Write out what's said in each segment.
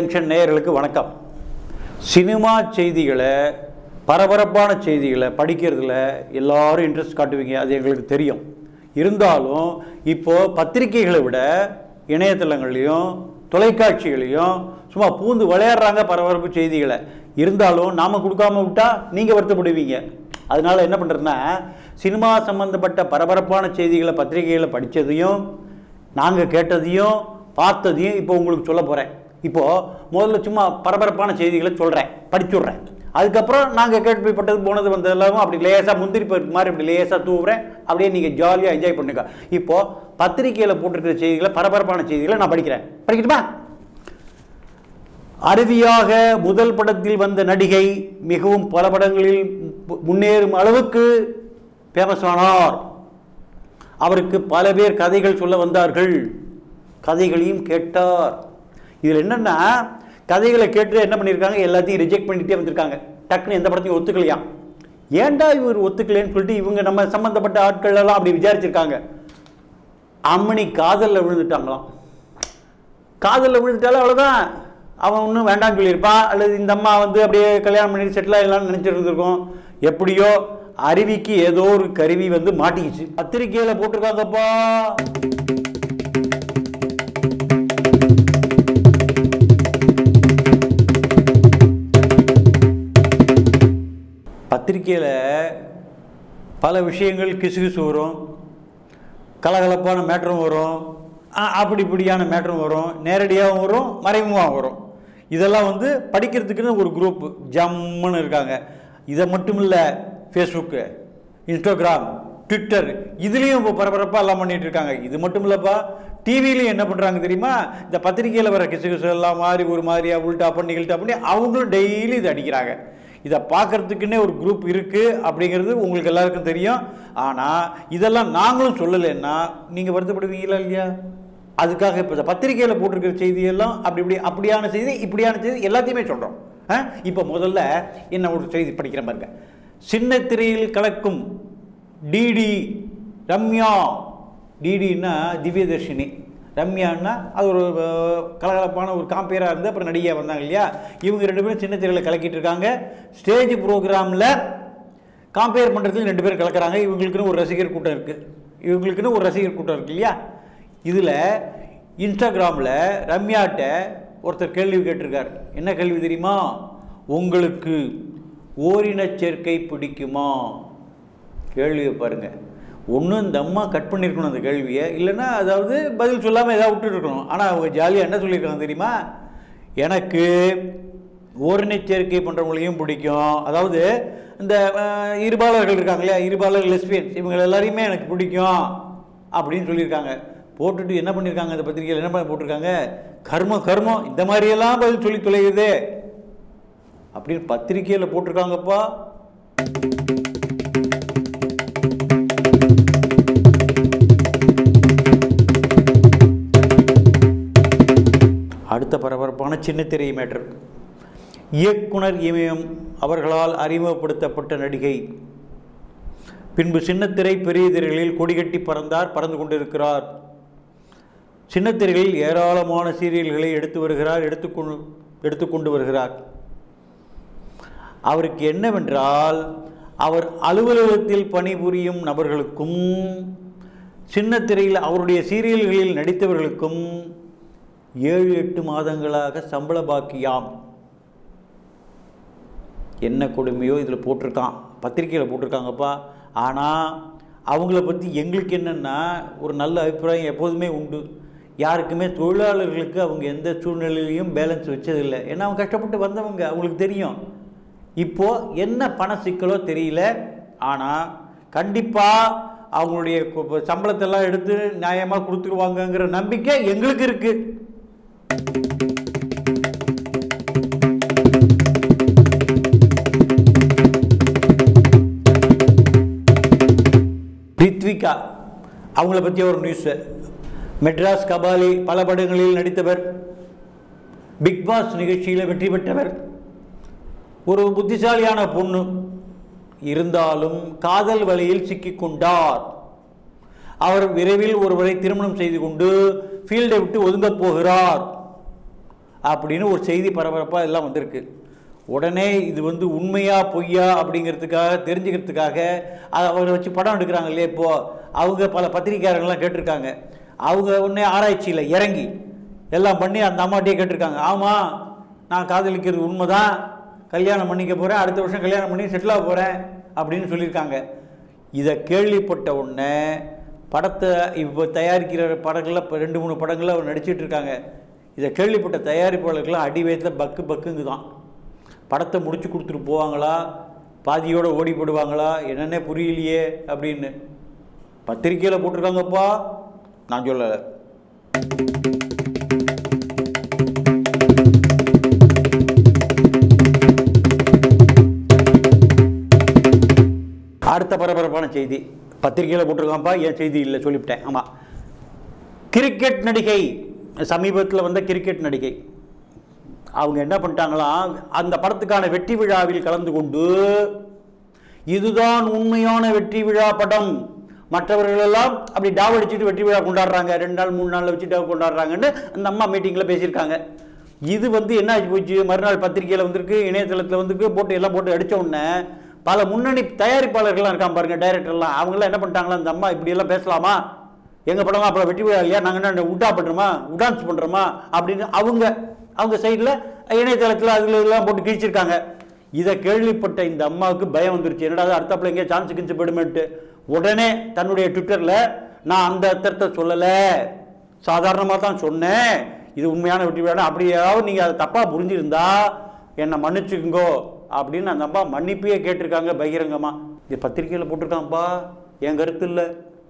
junction நேயர்களுக்கு வணக்கம் cinema செய்திகளை பரபரப்பான செய்திகளை படிக்கிறதுல எல்லாரும் இன்ட்ரெஸ்ட் காட்டுவீங்க அது எங்களுக்கு தெரியும் இருந்தாலும் இப்போது பத்திரிகைகளை விட இணையதளங்கள்லையும் தொலைக்காட்சிகளையும் சும்மா பூந்து விளையாடுறாங்க பரபரப்பு செய்திகளை இருந்தாலும் நாம் கொடுக்காம விட்டா நீங்கள் வருத்தப்படுவீங்க அதனால என்ன பண்ணுறதுன்னா சினிமா சம்பந்தப்பட்ட பரபரப்பான செய்திகளை பத்திரிகைகளை படித்ததையும் நாங்கள் கேட்டதையும் பார்த்ததையும் இப்போ உங்களுக்கு சொல்ல போகிறேன் இப்போது முதல்ல சும்மா பரபரப்பான செய்திகளை சொல்கிறேன் படிச்சுடுறேன் அதுக்கப்புறம் நாங்கள் கேள்விப்பட்டது போனது வந்ததெல்லாம் அப்படி லேசாக முந்திரி பருப்பு மாதிரி அப்படி லேசாக தூவுறேன் அப்படியே நீங்கள் ஜாலியாக என்ஜாய் பண்ணுங்க இப்போது பத்திரிக்கையில் போட்டிருக்கிற செய்திகளை பரபரப்பான செய்திகளை நான் படிக்கிறேன் படிக்கட்டுமா அறுதியாக முதல் படத்தில் வந்த நடிகை மிகவும் பல படங்களில் மு- முன்னேறும் அளவுக்கு ஃபேமஸ் ஆனார் அவருக்கு பல பேர் கதைகள் சொல்ல வந்தார்கள் கதைகளையும் கேட்டார் இதில் என்னென்னா கதைகளை கேட்டு என்ன பண்ணியிருக்காங்க எல்லாத்தையும் ரிஜெக்ட் பண்ணிட்டே வந்திருக்காங்க டக்குன்னு எந்த படத்தையும் ஒத்துக்கலையாம் ஏன்டா இவர் ஒத்துக்கலைன்னு சொல்லிட்டு இவங்க நம்ம சம்மந்தப்பட்ட ஆட்கள் எல்லாம் அப்படி விசாரிச்சிருக்காங்க அம்மணி காதலில் விழுந்துட்டாங்களாம் காதலில் விழுந்துட்டாலும் அவ்வளோதான் அவன் ஒன்றும் வேண்டாம்னு சொல்லியிருப்பான் அல்லது இந்த அம்மா வந்து அப்படியே கல்யாணம் பண்ணி செட்டில் ஆகலாம்னு நினச்சிருந்துருக்கோம் எப்படியோ அருவிக்கு ஏதோ ஒரு கருவி வந்து மாட்டிக்கிச்சு பத்திரிக்கையில் போட்டிருக்காங்கப்பா பத்திரிக்கையில் பல விஷயங்கள் கிசுகிசு வரும் கலகலப்பான மேட்டரும் வரும் அ- அப்படி இப்படியான மேட்டரும் வரும் நேரடியாகவும் வரும் மறைமுகமாகவும் வரும் இதெல்லாம் வந்து படிக்கிறதுக்குன்னு ஒரு குரூப் ஜம்முன்னு இருக்காங்க இதை மட்டும் இல்லை ஃபேஸ்புக்கு இன்ஸ்டாகிராம் ட்விட்டர் இதுலேயும் இப்போ பரபரப்பாக எல்லாம் பண்ணிட்டு இருக்காங்க இது மட்டும் இல்லைப்பா டிவிலையும் என்ன பண்ணுறாங்க தெரியுமா இந்த பத்திரிக்கையில் வர கிசுகிசு எல்லாம் மாதிரி ஒரு மாதிரியா உள்டா பண்ணி கில்ட்டா பண்ணி அவங்களும் டெய்லி இதை அடிக்கிறாங்க இதை பார்க்கறதுக்குன்னே ஒரு குரூப் இருக்குது அப்படிங்கிறது உங்களுக்கு எல்லாருக்கும் தெரியும் ஆனால் இதெல்லாம் நாங்களும் சொல்லலைன்னா நீங்கள் வருத்தப்படுவீங்களா இல்லையா அதுக்காக இப்போ இந்த பத்திரிக்கையில் போட்டிருக்கிற செய்தியெல்லாம் அப்படி இப்படி அப்படியான செய்தி இப்படியான செய்தி எல்லாத்தையுமே சொல்கிறோம் இப்போ முதல்ல என்ன ஒரு செய்தி படிக்கிற பாருங்க சின்ன திரையில் கலக்கும் டிடி ரம்யா டிடின்னா திவ்யதர்ஷினி ரம்யான்னா அது ஒரு அஹ், கலகலப்பான ஒரு காம்பியராக இருந்து அப்புறம் நடிகையாக வந்தாங்க இல்லையா இவங்க ரெண்டு பேரும் சின்ன திரையில் கலக்கிட்டு இருக்காங்க ஸ்டேஜ் ப்ரோக்ராமில் காம்பேர் பண்ணுறதுக்கு ரெண்டு பேரும் கலக்குறாங்க இவங்களுக்குன்னு ஒரு ரசிகர் கூட்டம் இருக்குது இவங்களுக்குன்னு ஒரு ரசிகர் கூட்டம் இருக்கு இல்லையா இதில் இன்ஸ்டாகிராமில் ரம்யாட்ட ஒருத்தர் கேள்வி கேட்டிருக்கார் என்ன கேள்வி தெரியுமா உங்களுக்கு ஓரினச் சேர்க்கை பிடிக்குமா கேள்வியை பாருங்க ஒன்றும் இந்த அம்மா கட் பண்ணியிருக்கணும் அந்த கேள்வியை இல்லைன்னா அதாவது பதில் சொல்லாமல் ஏதாவது விட்டுருக்கணும் ஆனால் அவங்க ஜாலியாக என்ன சொல்லியிருக்காங்க தெரியுமா எனக்கு ஓரினச் சேர்க்கை பண்ணுறவங்களையும் பிடிக்கும் அதாவது இந்த அஹ், இருபாலர்கள் இருக்காங்க இல்லையா இருபாலர் லெஸ்பியன்ஸ் இவங்க எல்லாரையுமே எனக்கு பிடிக்கும் அப்படின்னு சொல்லியிருக்காங்க போட்டுட்டு என்ன பண்ணியிருக்காங்க அந்த பத்திரிகையில் என்ன பண்ண போட்டிருக்காங்க கர்மம் கர்மம் இந்த மாதிரியெல்லாம் பதில் சொல்லி தொலையுது அப்படின்னு பத்திரிக்கையில் போட்டிருக்காங்கப்பா அடுத்த பரபரப்பான சின்ன திரை மேட்டர் இயக்குனர் இமயம் அவர்களால் அறிமுகப்படுத்தப்பட்ட நடிகை பின்பு சின்னத்திரை பெரிய திரைகளில் கொடிகட்டி பறந்தார் பறந்து கொண்டிருக்கிறார் சின்னத்திரைகளில் ஏராளமான சீரியல்களை எடுத்து வருகிறார் எடுத்துக்கொண்டு எடுத்துக்கொண்டு வருகிறார் அவருக்கு என்னவென்றால் அவர் அலுவலகத்தில் பணிபுரியும் நபர்களுக்கும் சின்னத்திரையில் அவருடைய சீரியல்களில் நடித்தவர்களுக்கும் ஏழு எட்டு மாதங்களாக சம்பள பாக்கியாம் என்ன கொடுமையோ இதில் போட்டிருக்கான் பத்திரிக்கையில் போட்டிருக்காங்கப்பா ஆனால் அவங்கள பற்றி எங்களுக்கு என்னென்னா ஒரு நல்ல அபிப்பிராயம் எப்போதுமே உண்டு யாருக்குமே தொழிலாளர்களுக்கு அவங்க எந்த சூழ்நிலையிலையும் பேலன்ஸ் வச்சதில்லை ஏன்னா அவங்க கஷ்டப்பட்டு வந்தவங்க அவங்களுக்கு தெரியும் இப்போது என்ன பண சிக்கலோ தெரியல ஆனால் கண்டிப்பாக அவங்களுடைய கு- சம்பளத்தெல்லாம் எடுத்து நியாயமாக கொடுத்துருவாங்கங்கிற நம்பிக்கை எங்களுக்கு இருக்குது ரித்விகா அவங்கள பற்றி ஒரு நியூஸு மெட்ராஸ் கபாலி பல படங்களில் நடித்தவர் பிக் பாஸ் நிகழ்ச்சியில் வெற்றி பெற்றவர் ஒரு புத்திசாலியான பொண்ணு இருந்தாலும் காதல் வலையில் சிக்கிக்கொண்டார் அவர் விரைவில் ஒருவரை திருமணம் செய்து கொண்டு ஃபீல்டை விட்டு ஒதுங்கப் போகிறார் அப்படின்னு ஒரு செய்தி பரபரப்பாக எல்லாம் வந்திருக்கு உடனே இது வந்து உண்மையா பொய்யா அப்படிங்கிறதுக்காக தெரிஞ்சுக்கிறதுக்காக அதை அவரை வச்சு படம் எடுக்கிறாங்க இல்லையா இப்போது அவங்க பல பத்திரிக்கையாளர்கள்லாம் கேட்டிருக்காங்க அவங்க உடனே ஆராய்ச்சியில் இறங்கி எல்லாம் பண்ணி அந்த அம்மாட்டியே கேட்டிருக்காங்க ஆமாம் நான் காதலிக்கிறது உண்மைதான் கல்யாணம் பண்ணிக்க போகிறேன் அடுத்த வருஷம் கல்யாணம் பண்ணி செட்டில் ஆக போகிறேன் அப்படின்னு சொல்லியிருக்காங்க இதை கேள்விப்பட்ட உடனே படத்தை இப்போ தயாரிக்கிற படங்களில் இப்போ ரெண்டு மூணு படங்களில் அவர் நடிச்சிட்டு இருக்காங்க இதை கேள்விப்பட்ட தயாரிப்பாளர்கள்லாம் அடி வயத்தில் பக்கு பக்குங்கு தான் படத்தை முடிச்சு கொடுத்துட்டு போவாங்களா பாதியோட ஓடி போடுவாங்களா என்னன்னே புரியலையே அப்படின்னு பத்திரிக்கையில் போட்டிருக்காங்கப்பா நான் சொல்லலை அடுத்த பரபரப்பான செய்தி பத்திரிக்கையில் போட்டிருக்கான்ப்பா என் செய்தி இல்லை சொல்லிவிட்டேன் ஆமாம் கிரிக்கெட் நடிகை சமீபத்தில் வந்த கிரிக்கெட் நடிகை அவங்க என்ன பண்ணிட்டாங்களாம் அந்த படத்துக்கான வெற்றி விழாவில் கலந்து கொண்டு இதுதான் உண்மையான வெற்றி விழா படம் மற்றவர்கள் எல்லாம் அப்படி டாவ் அடிச்சுட்டு வெற்றி விழா கொண்டாடுறாங்க ரெண்டு நாள் மூணு நாளில் வச்சு டாவ் கொண்டாடுறாங்கன்னு அந்த அம்மா மீட்டிங்கில் பேசியிருக்காங்க இது வந்து என்ன ஆச்சு போச்சு மறுநாள் பத்திரிக்கையில் வந்திருக்கு இணையதளத்தில் வந்திருக்கு போட்டு எல்லாம் போட்டு அடிச்ச உடனே பல முன்னணி தயாரிப்பாளர்கள்லாம் இருக்கான் பாருங்க டைரக்டர்லாம் அவங்களாம் என்ன பண்ணிட்டாங்களா இந்த அம்மா இப்படியெல்லாம் பேசலாமா எங்கள் படம்லாம் அப்புறம் வெற்றி விழா இல்லையா நாங்கள் என்ன உட்டா பண்ணுறோமா உடான்ஸ் பண்ணுறோமா அப்படின்னு அவங்க அவங்க சைடில் இணையதளத்தில் அதில் எல்லாம் போட்டு கிழிச்சிருக்காங்க இதை கேள்விப்பட்ட இந்த அம்மாவுக்கு பயம் வந்துருச்சு என்னடா அது அடுத்தாப்புல எங்கேயா சான்ஸ் கிஞ்சு போயிடுமேட்டு உடனே தன்னுடைய ட்விட்டரில் நான் அந்த அர்த்தத்தை சொல்லலை சாதாரணமாக தான் சொன்னேன் இது உண்மையான வெற்றி விழா அப்படி ஏதாவது நீங்கள் அதை தப்பாக புரிஞ்சிருந்தா என்னை மன்னிச்சுக்குங்கோ அப்படின்னு அந்த அம்மா மன்னிப்பையே கேட்டிருக்காங்க பகிரங்கமாக இது பத்திரிக்கையில் போட்டிருக்காங்கப்பா என் கருத்து இல்லை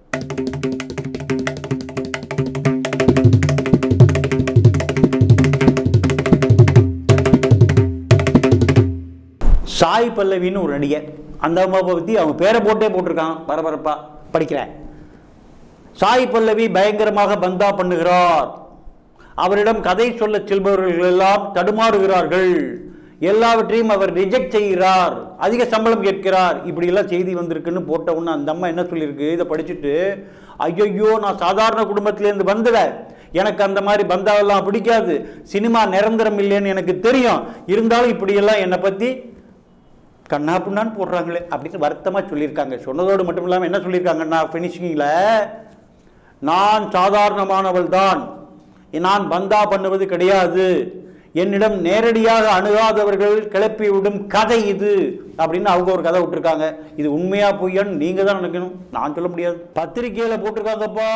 சாய் பல்லவின்னு ஒரு நடிகர் அந்த அம்மாவை பற்றி அவங்க பேரை போட்டே போட்டிருக்கான் பரபரப்பா படிக்கிறேன் சாய் பல்லவி பயங்கரமாக பந்தா பண்ணுகிறார் அவரிடம் கதை சொல்ல செல்பவர்கள் எல்லாம் தடுமாறுகிறார்கள் எல்லாவற்றையும் அவர் ரிஜெக்ட் செய்கிறார் அதிக சம்பளம் கேட்கிறார் இப்படி எல்லாம் செய்தி வந்திருக்குன்னு போட்ட உடனே அந்த அம்மா என்ன சொல்லியிருக்கு இதை படிச்சுட்டு ஐயோ நான் சாதாரண குடும்பத்திலேருந்து வந்தவன் எனக்கு அந்த மாதிரி பந்தாவெல்லாம் பிடிக்காது சினிமா நிரந்தரம் இல்லைன்னு எனக்கு தெரியும் இருந்தாலும் இப்படியெல்லாம் என்னை பற்றி கண்ணா புண்ணான்னு போடுறாங்களே அப்படின்னு வருத்தமாக சொல்லியிருக்காங்க சொன்னதோடு மட்டும் இல்லாமல் என்ன சொல்லியிருக்காங்கன்னா ஃபினிஷிங்கில் நான் சாதாரணமானவள் தான் நான் பந்தா பண்ணுவது கிடையாது என்னிடம் நேரடியாக அணுகாதவர்கள் கிளப்பிவிடும் கதை இது அப்படின்னு அவங்க ஒரு கதை விட்டுருக்காங்க இது உண்மையா பொய்யான்னு நீங்க தான் நினைக்கணும் நான் சொல்ல முடியாது பத்திரிக்கையில போட்டிருக்காங்கப்பா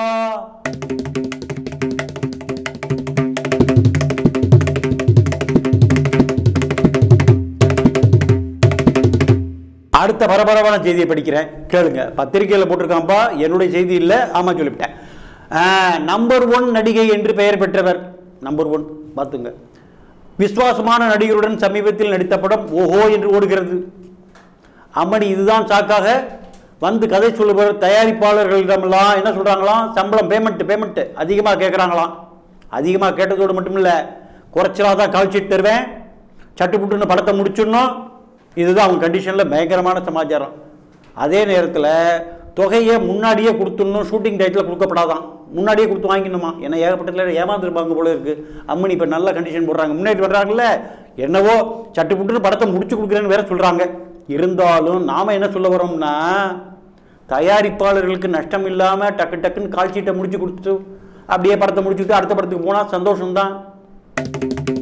அடுத்த பரபரப்பான செய்தியை படிக்கிறேன் கேளுங்க பத்திரிக்கையில் போட்டிருக்காம்பா என்னுடைய செய்தி இல்லை ஆமாம் சொல்லிவிட்டேன் நம்பர் ஒன் நடிகை என்று பெயர் பெற்றவர் நம்பர் ஒன் பார்த்துங்க விசுவாசமான நடிகருடன் சமீபத்தில் நடித்த படம் ஓஹோ என்று ஓடுகிறது அம்மணி இதுதான் சாக்காக வந்து கதை சொல்லுபவர் தயாரிப்பாளர்களிடமெல்லாம் என்ன சொல்கிறாங்களாம் சம்பளம் பேமெண்ட் பேமெண்ட் அதிகமாக கேட்குறாங்களாம் அதிகமாக கேட்டதோடு மட்டும் இல்லை குறைச்சலாக தான் கால்ஷீட் தருவேன் சட்டுப்புட்டுன்னு படத்தை முடிச்சிடணும் இதுதான் அவங்க கண்டிஷனில் பயங்கரமான சமாச்சாரம் அதே நேரத்தில் தொகையை முன்னாடியே கொடுத்துடணும் ஷூட்டிங் டயத்தில் கொடுக்கப்படாதான் முன்னாடியே கொடுத்து வாங்கிக்கணுமா ஏன்னா ஏகப்பட்டத்தில் ஏமாந்துருப்பாங்க போல இருக்குது அம்மனி இப்போ நல்ல கண்டிஷன் போடுறாங்க முன்னாடி வர்றாங்கல்ல என்னவோ சட்டுப்புட்டுன்னு படத்தை முடிச்சு கொடுக்குறேன்னு வேற சொல்கிறாங்க இருந்தாலும் நாம் என்ன சொல்ல வரோம்னா தயாரிப்பாளர்களுக்கு நஷ்டம் இல்லாமல் டக்கு டக்குன்னு கால் சீட்டை முடிச்சு கொடுத்துட்டு அப்படியே படத்தை முடிச்சுட்டு அடுத்த படத்துக்கு போனால் சந்தோஷம்தான்